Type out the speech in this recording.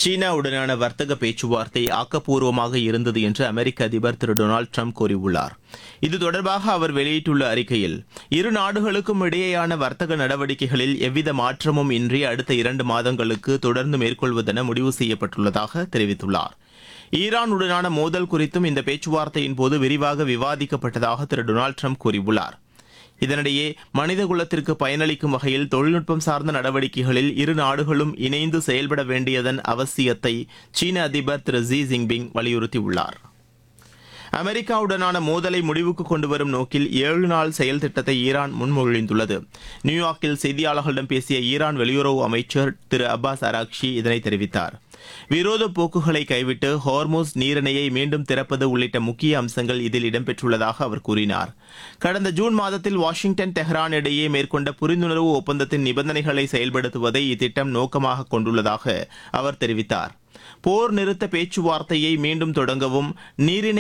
சீனாவுடனான வர்த்தக பேச்சுவார்த்தை ஆக்கப்பூர்வமாக இருந்தது என்று அமெரிக்க அதிபர் திரு டொனால்டு ட்ரம்ப் கூறியுள்ளார் இது தொடர்பாக அவர் வெளியிட்டுள்ள அறிக்கையில் இரு நாடுகளுக்கும் இடையேயான வர்த்தக நடவடிக்கைகளில் எவ்வித மாற்றமும் இன்றி அடுத்த இரண்டு மாதங்களுக்கு தொடர்ந்து மேற்கொள்வதென முடிவு செய்யப்பட்டுள்ளதாக தெரிவித்துள்ளார் ஈரானுடனான மோதல் குறித்தும் இந்த பேச்சுவார்த்தையின் போது விரிவாக விவாதிக்கப்பட்டதாக திரு டொனால்டு ட்ரம்ப் கூறியுள்ளார் இதனிடையே மனித குலத்திற்கு பயனளிக்கும் வகையில் தொழில்நுட்பம் சார்ந்த நடவடிக்கைகளில் இரு நாடுகளும் இணைந்து செயல்பட வேண்டியதன் அவசியத்தை சீன அதிபர் திரு ஜி ஜின்பிங் வலியுறுத்தியுள்ளார் அமெரிக்காவுடனான மோதலை முடிவுக்கு கொண்டு வரும் நோக்கில் ஏழு நாள் செயல் திட்டத்தை ஈரான் முன்மொழிந்துள்ளது நியூயார்க்கில் செய்தியாளர்களிடம் பேசிய ஈரான் வெளியுறவு அமைச்சர் திரு அப்பாஸ் அராக்ஷி இதனை தெரிவித்தார் விரோத போக்குகளை கைவிட்டு ஹார்மோஸ் நீரிணையை மீண்டும் திறப்பது உள்ளிட்ட முக்கிய அம்சங்கள் இதில் இடம்பெற்றுள்ளதாக அவர் கூறினார் கடந்த ஜூன் மாதத்தில் வாஷிங்டன் தெஹ்ரான் இடையே மேற்கொண்ட புரிந்துணர்வு ஒப்பந்தத்தின் நிபந்தனைகளை செயல்படுத்துவதை இத்திட்டம் நோக்கமாக கொண்டுள்ளதாக அவர் தெரிவித்தார் போர் நிறுத்த பேச்சுவார்த்தையை மீண்டும் தொடங்கவும் நீரிணை